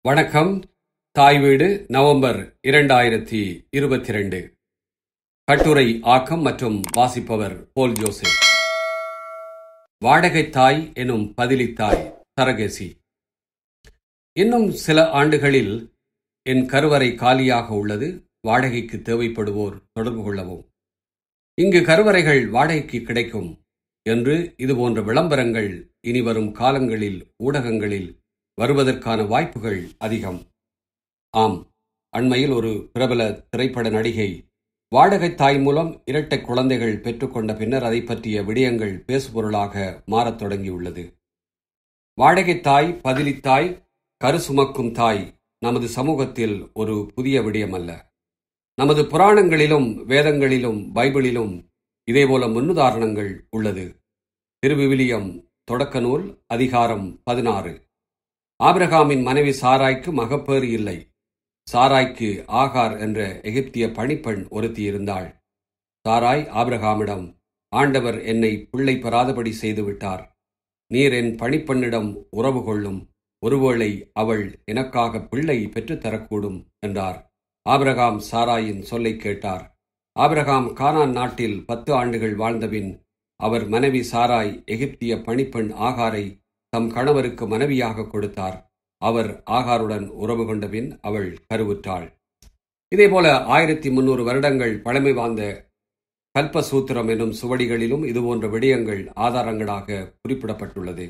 வணக்கம் தாய் வீடு நவம்பர் இரண்டாயிரத்தி இருபத்தி ரெண்டு கட்டுரை ஆக்கம் மற்றும் வாசிப்பவர் போல் ஜோசப் வாடகை தாய் எனும் பதிலித்தாய் சரகேசி இன்னும் சில ஆண்டுகளில் என் கருவறை காலியாக உள்ளது வாடகைக்கு தேவைப்படுவோர் தொடர்பு கொள்ளவும் இங்கு கருவறைகள் வாடகைக்கு கிடைக்கும் என்று இதுபோன்ற விளம்பரங்கள் இனி வரும் காலங்களில் ஊடகங்களில் வருவதற்கான வாய்ப்புகள் அதிகம் ஆம் அண்மையில் ஒரு பிரபல திரைப்பட நடிகை வாடகை தாய் மூலம் இரட்டை குழந்தைகள் பெற்றுக்கொண்ட பின்னர் அதை பற்றிய விடயங்கள் பேசுபொருளாக மாறத் தொடங்கியுள்ளது வாடகை தாய் பதிலித்தாய் கரு சுமக்கும் தாய் நமது சமூகத்தில் ஒரு புதிய விடயம் அல்ல நமது புராணங்களிலும் வேதங்களிலும் பைபிளிலும் இதேபோல முன்னுதாரணங்கள் உள்ளது திருவிவிலியம் தொடக்க நூல் அதிகாரம் பதினாறு ஆபிரகாமின் மனைவி சாராய்க்கு மகப்பேறு இல்லை சாராய்க்கு ஆகார் என்ற எகிப்திய பணிப்பெண் ஒருத்தி இருந்தாள் சாராய் ஆபிரகாமிடம் ஆண்டவர் என்னை பிள்ளை பெறாதபடி செய்துவிட்டார் நீர் என் பணிப்பெண்ணிடம் உறவு கொள்ளும் ஒருவேளை அவள் எனக்காக பிள்ளை பெற்றுத்தரக்கூடும் என்றார் ஆபிரகாம் சாராயின் சொல்லை கேட்டார் ஆபிரகாம் கானான் நாட்டில் பத்து ஆண்டுகள் வாழ்ந்தபின் அவர் மனைவி சாராய் எகிப்திய பணிப்பெண் ஆகாரை தம் கணவருக்கு மனைவியாக கொடுத்தார் அவர் ஆகாருடன் உறவு கொண்டபின் அவள் கருவுற்றாள் இதேபோல ஆயிரத்தி முன்னூறு வருடங்கள் பழமை வாழ்ந்த கல்பசூத்திரம் என்னும் சுவடிகளிலும் இதுபோன்ற விடயங்கள் ஆதாரங்களாக குறிப்பிடப்பட்டுள்ளது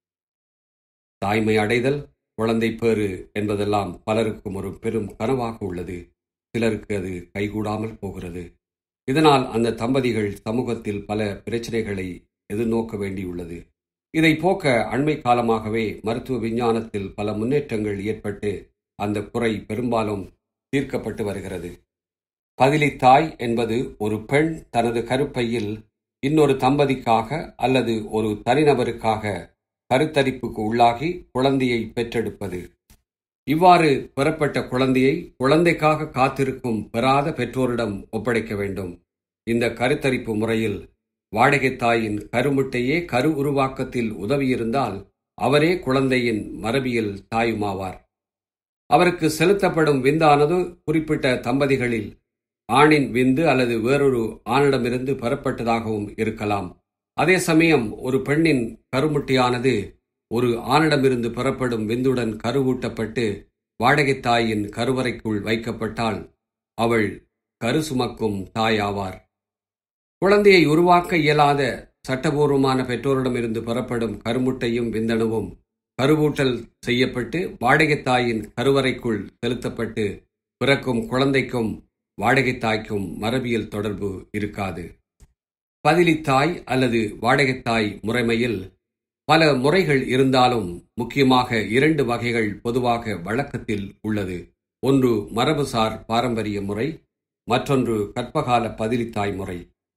தாய்மை அடைதல் குழந்தை பேறு என்பதெல்லாம் பலருக்கும் ஒரு பெரும் கனவாக உள்ளது சிலருக்கு அது கைகூடாமல் போகிறது இதனால் அந்த தம்பதிகள் சமூகத்தில் பல பிரச்சனைகளை எதிர்நோக்க வேண்டியுள்ளது இதை போக்க அண்மை காலமாகவே மருத்துவ விஞ்ஞானத்தில் பல முன்னேற்றங்கள் ஏற்பட்டு அந்த குறை பெரும்பாலும் தீர்க்கப்பட்டு வருகிறது பதிலித்தாய் என்பது ஒரு பெண் தனது கருப்பையில் இன்னொரு தம்பதிக்காக அல்லது ஒரு தனிநபருக்காக கருத்தரிப்புக்கு உள்ளாகி குழந்தையை பெற்றெடுப்பது இவ்வாறு பெறப்பட்ட குழந்தையை குழந்தைக்காக காத்திருக்கும் பெறாத பெற்றோரிடம் ஒப்படைக்க வேண்டும் இந்த கருத்தரிப்பு முறையில் வாடகை தாயின் கருமுட்டையே கரு உருவாக்கத்தில் உதவியிருந்தால் அவரே குழந்தையின் மரபியல் தாயுமாவார் அவருக்கு செலுத்தப்படும் விந்தானது குறிப்பிட்ட தம்பதிகளில் ஆணின் விந்து அல்லது வேறொரு ஆணிடமிருந்து பெறப்பட்டதாகவும் இருக்கலாம் அதே சமயம் ஒரு பெண்ணின் கருமுட்டியானது ஒரு ஆணிடமிருந்து பெறப்படும் விந்துடன் கருவூட்டப்பட்டு வாடகை தாயின் கருவறைக்குள் வைக்கப்பட்டால் அவள் கரு சுமக்கும் தாயாவார் குழந்தையை உருவாக்க இயலாத சட்டபூர்வமான பெற்றோரிடமிருந்து பெறப்படும் கருமுட்டையும் விந்தணுவும் கருவூட்டல் செய்யப்பட்டு வாடகை தாயின் கருவறைக்குள் செலுத்தப்பட்டு பிறக்கும் குழந்தைக்கும் வாடகை தாய்க்கும் மரபியல் தொடர்பு இருக்காது பதிலித்தாய் அல்லது வாடகைத்தாய் முறைமையில் பல முறைகள் இருந்தாலும் முக்கியமாக இரண்டு வகைகள் பொதுவாக வழக்கத்தில் உள்ளது ஒன்று மரபுசார் பாரம்பரிய முறை மற்றொன்று கற்பகால பதிலித்தாய் முறை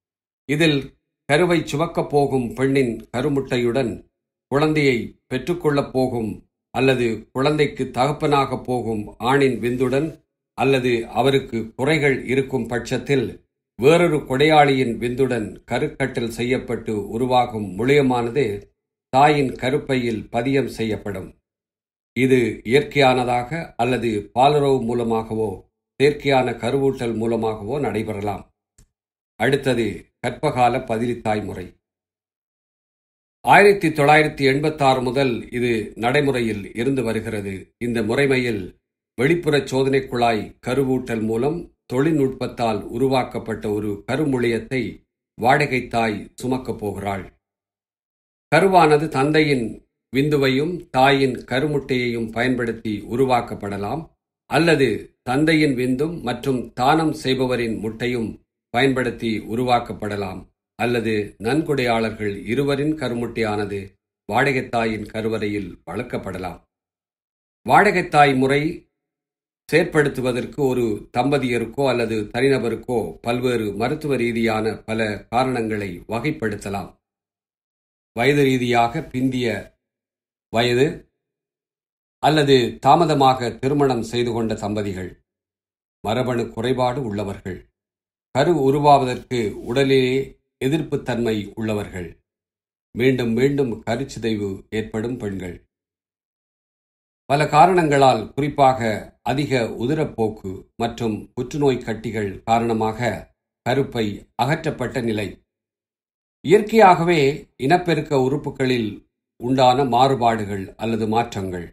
இதில் கருவை சுமக்கப் போகும் பெண்ணின் கருமுட்டையுடன் குழந்தையை பெற்றுக்கொள்ளப் போகும் அல்லது குழந்தைக்கு தகப்பனாக போகும் ஆணின் விந்துடன் அல்லது அவருக்கு குறைகள் இருக்கும் பட்சத்தில் வேறொரு கொடையாளியின் விந்துடன் கருக்கட்டில் செய்யப்பட்டு உருவாகும் முழியமானது தாயின் கருப்பையில் பதியம் செய்யப்படும் இது இயற்கையானதாக அல்லது பாலுறவு மூலமாகவோ செயற்கையான கருவூட்டல் மூலமாகவோ நடைபெறலாம் அடுத்தது கற்பகால பதிலித்தாய் முறை ஆயிரத்தி தொள்ளாயிரத்தி எண்பத்தாறு முதல் இது நடைமுறையில் இருந்து வருகிறது இந்த முறைமையில் வெளிப்புற சோதனை குழாய் கருவூட்டல் மூலம் தொழில்நுட்பத்தால் உருவாக்கப்பட்ட ஒரு கருமுழியத்தை வாடகை தாய் சுமக்கப் போகிறாள் கருவானது தந்தையின் விந்துவையும் தாயின் கருமுட்டையையும் பயன்படுத்தி உருவாக்கப்படலாம் அல்லது தந்தையின் விந்தும் மற்றும் தானம் செய்பவரின் முட்டையும் பயன்படுத்தி உருவாக்கப்படலாம் அல்லது நன்கொடையாளர்கள் இருவரின் கருமுட்டையானது வாடகைத்தாயின் கருவறையில் வளர்க்கப்படலாம் வாடகைத்தாய் முறை செயற்படுத்துவதற்கு ஒரு தம்பதியருக்கோ அல்லது தனிநபருக்கோ பல்வேறு மருத்துவ ரீதியான பல காரணங்களை வகைப்படுத்தலாம் வயது ரீதியாக பிந்திய வயது அல்லது தாமதமாக திருமணம் செய்து கொண்ட தம்பதிகள் மரபணு குறைபாடு உள்ளவர்கள் கரு உருவாவதற்கு உடலிலே எதிர்ப்புத்தன்மை உள்ளவர்கள் மீண்டும் மீண்டும் கருச்சிதைவு ஏற்படும் பெண்கள் பல காரணங்களால் குறிப்பாக அதிக உதிரப்போக்கு மற்றும் புற்றுநோய் கட்டிகள் காரணமாக கருப்பை அகற்றப்பட்ட நிலை இயற்கையாகவே இனப்பெருக்க உறுப்புகளில் உண்டான மாறுபாடுகள் அல்லது மாற்றங்கள்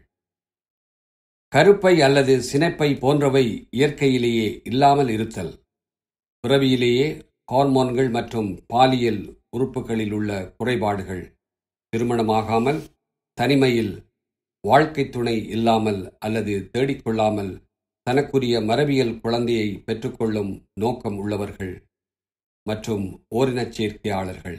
கருப்பை அல்லது சினைப்பை போன்றவை இயற்கையிலேயே இல்லாமல் இருத்தல் பிறவியிலேயே ஹார்மோன்கள் மற்றும் பாலியல் உறுப்புகளில் உள்ள குறைபாடுகள் திருமணமாகாமல் தனிமையில் வாழ்க்கை துணை இல்லாமல் அல்லது தேடிக்கொள்ளாமல் தனக்குரிய மரபியல் குழந்தையை பெற்றுக்கொள்ளும் நோக்கம் உள்ளவர்கள் மற்றும் ஓரினச் சேர்க்கையாளர்கள்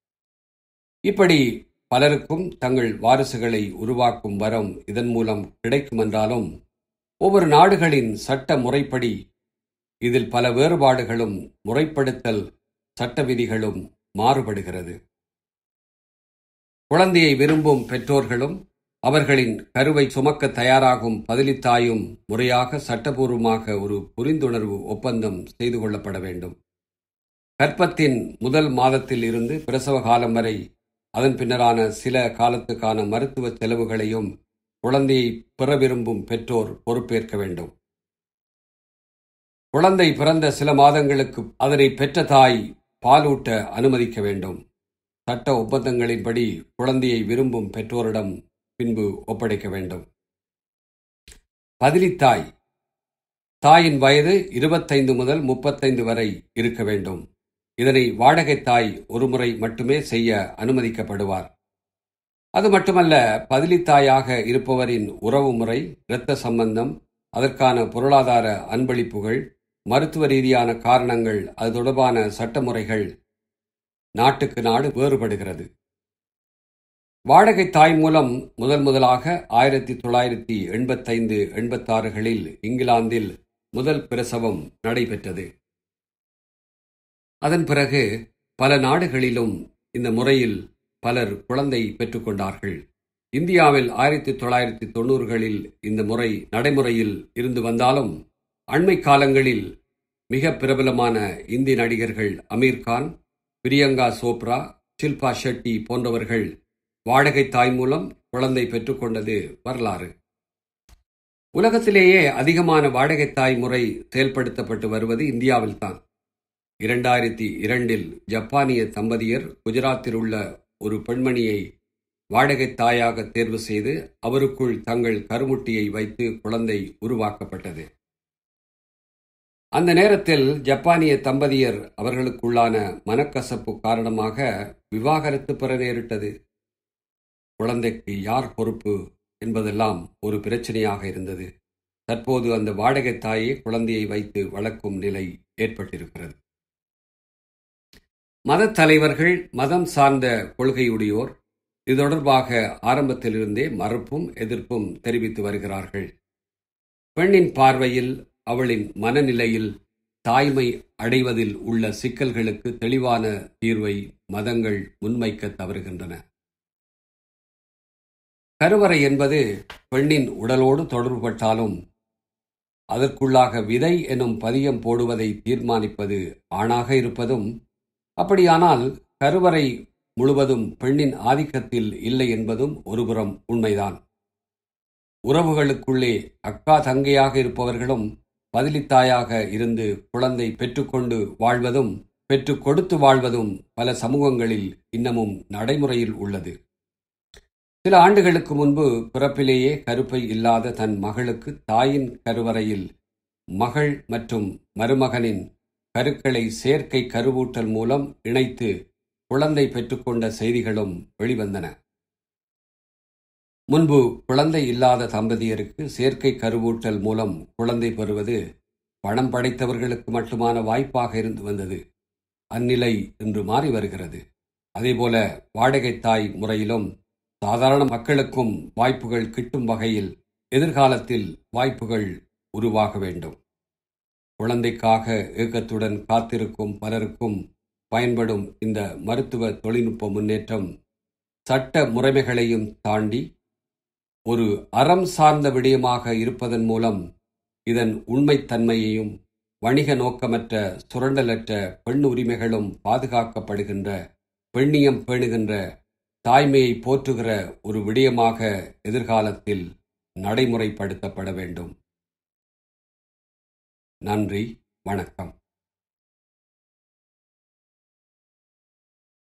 இப்படி பலருக்கும் தங்கள் வாரிசுகளை உருவாக்கும் வரம் இதன் மூலம் கிடைக்குமென்றாலும் ஒவ்வொரு நாடுகளின் சட்ட முறைப்படி இதில் பல வேறுபாடுகளும் முறைப்படுத்தல் சட்ட விதிகளும் மாறுபடுகிறது குழந்தையை விரும்பும் பெற்றோர்களும் அவர்களின் கருவை சுமக்க தயாராகும் பதிலித்தாயும் முறையாக சட்டபூர்வமாக ஒரு புரிந்துணர்வு ஒப்பந்தம் செய்து கொள்ளப்பட வேண்டும் கற்பத்தின் முதல் மாதத்தில் இருந்து பிரசவ காலம் வரை அதன் பின்னரான சில காலத்துக்கான மருத்துவ செலவுகளையும் குழந்தையை பெற விரும்பும் பெற்றோர் பொறுப்பேற்க வேண்டும் குழந்தை பிறந்த சில மாதங்களுக்கு அதனை பெற்ற தாய் பாலூட்ட அனுமதிக்க வேண்டும் சட்ட ஒப்பந்தங்களின்படி குழந்தையை விரும்பும் பெற்றோரிடம் பின்பு ஒப்படைக்க வேண்டும் பதிலித்தாய் தாயின் வயது இருபத்தைந்து முதல் முப்பத்தைந்து வரை இருக்க வேண்டும் இதனை வாடகை தாய் ஒருமுறை மட்டுமே செய்ய அனுமதிக்கப்படுவார் அது மட்டுமல்ல பதிலித்தாயாக இருப்பவரின் உறவு முறை இரத்த சம்பந்தம் அதற்கான பொருளாதார அன்பளிப்புகள் மருத்துவ ரீதியான காரணங்கள் அது தொடர்பான சட்டமுறைகள் நாட்டுக்கு நாடு வேறுபடுகிறது வாடகை தாய் மூலம் முதல் முதலாக ஆயிரத்தி தொள்ளாயிரத்தி எண்பத்தைந்து எண்பத்தாறுகளில் இங்கிலாந்தில் முதல் பிரசவம் நடைபெற்றது அதன் பிறகு பல நாடுகளிலும் இந்த முறையில் பலர் குழந்தை பெற்றுக்கொண்டார்கள் இந்தியாவில் ஆயிரத்தி தொள்ளாயிரத்தி தொண்ணூறுகளில் இந்த முறை நடைமுறையில் இருந்து வந்தாலும் அண்மை காலங்களில் மிக பிரபலமான இந்தி நடிகர்கள் அமீர்கான் பிரியங்கா சோப்ரா ஷில்பா ஷெட்டி போன்றவர்கள் வாடகை தாய் மூலம் குழந்தை பெற்றுக்கொண்டது வரலாறு உலகத்திலேயே அதிகமான வாடகை தாய் முறை செயல்படுத்தப்பட்டு வருவது இந்தியாவில்தான் இரண்டாயிரத்தி இரண்டில் ஜப்பானிய தம்பதியர் குஜராத்தில் உள்ள ஒரு பெண்மணியை வாடகை தாயாக தேர்வு செய்து அவருக்குள் தங்கள் கருமுட்டியை வைத்து குழந்தை உருவாக்கப்பட்டது அந்த நேரத்தில் ஜப்பானிய தம்பதியர் அவர்களுக்குள்ளான மனக்கசப்பு காரணமாக விவாகரத்து பெற நேரிட்டது குழந்தைக்கு யார் பொறுப்பு என்பதெல்லாம் ஒரு பிரச்சனையாக இருந்தது தற்போது அந்த வாடகை தாயே குழந்தையை வைத்து வளர்க்கும் நிலை ஏற்பட்டிருக்கிறது மத தலைவர்கள் மதம் சார்ந்த கொள்கையுடையோர் இது தொடர்பாக ஆரம்பத்திலிருந்தே மறுப்பும் எதிர்ப்பும் தெரிவித்து வருகிறார்கள் பெண்ணின் பார்வையில் அவளின் மனநிலையில் தாய்மை அடைவதில் உள்ள சிக்கல்களுக்கு தெளிவான தீர்வை மதங்கள் முன்வைக்க தவறுகின்றன கருவறை என்பது பெண்ணின் உடலோடு தொடர்புபட்டாலும் அதற்குள்ளாக விதை எனும் பதியம் போடுவதை தீர்மானிப்பது ஆணாக இருப்பதும் அப்படியானால் கருவறை முழுவதும் பெண்ணின் ஆதிக்கத்தில் இல்லை என்பதும் ஒருபுறம் உண்மைதான் உறவுகளுக்குள்ளே அக்கா தங்கையாக இருப்பவர்களும் பதிலித்தாயாக இருந்து குழந்தை பெற்றுக்கொண்டு வாழ்வதும் பெற்று கொடுத்து வாழ்வதும் பல சமூகங்களில் இன்னமும் நடைமுறையில் உள்ளது சில ஆண்டுகளுக்கு முன்பு பிறப்பிலேயே கருப்பை இல்லாத தன் மகளுக்கு தாயின் கருவறையில் மகள் மற்றும் மருமகனின் கருக்களை செயற்கை கருவூட்டல் மூலம் இணைத்து குழந்தை பெற்றுக்கொண்ட செய்திகளும் வெளிவந்தன முன்பு குழந்தை இல்லாத தம்பதியருக்கு செயற்கை கருவூட்டல் மூலம் குழந்தை பெறுவது பணம் படைத்தவர்களுக்கு மட்டுமான வாய்ப்பாக இருந்து வந்தது அந்நிலை இன்று மாறி வருகிறது அதேபோல வாடகை தாய் முறையிலும் சாதாரண மக்களுக்கும் வாய்ப்புகள் கிட்டும் வகையில் எதிர்காலத்தில் வாய்ப்புகள் உருவாக வேண்டும் குழந்தைக்காக ஏக்கத்துடன் காத்திருக்கும் பலருக்கும் பயன்படும் இந்த மருத்துவ தொழில்நுட்ப முன்னேற்றம் சட்ட முறைமைகளையும் தாண்டி ஒரு அறம் சார்ந்த விடயமாக இருப்பதன் மூலம் இதன் உண்மைத்தன்மையையும் வணிக நோக்கமற்ற சுரண்டலற்ற பெண் உரிமைகளும் பாதுகாக்கப்படுகின்ற பெண்ணியம் பேணுகின்ற தாய்மையை போற்றுகிற ஒரு விடயமாக எதிர்காலத்தில் நடைமுறைப்படுத்தப்பட வேண்டும் நன்றி வணக்கம்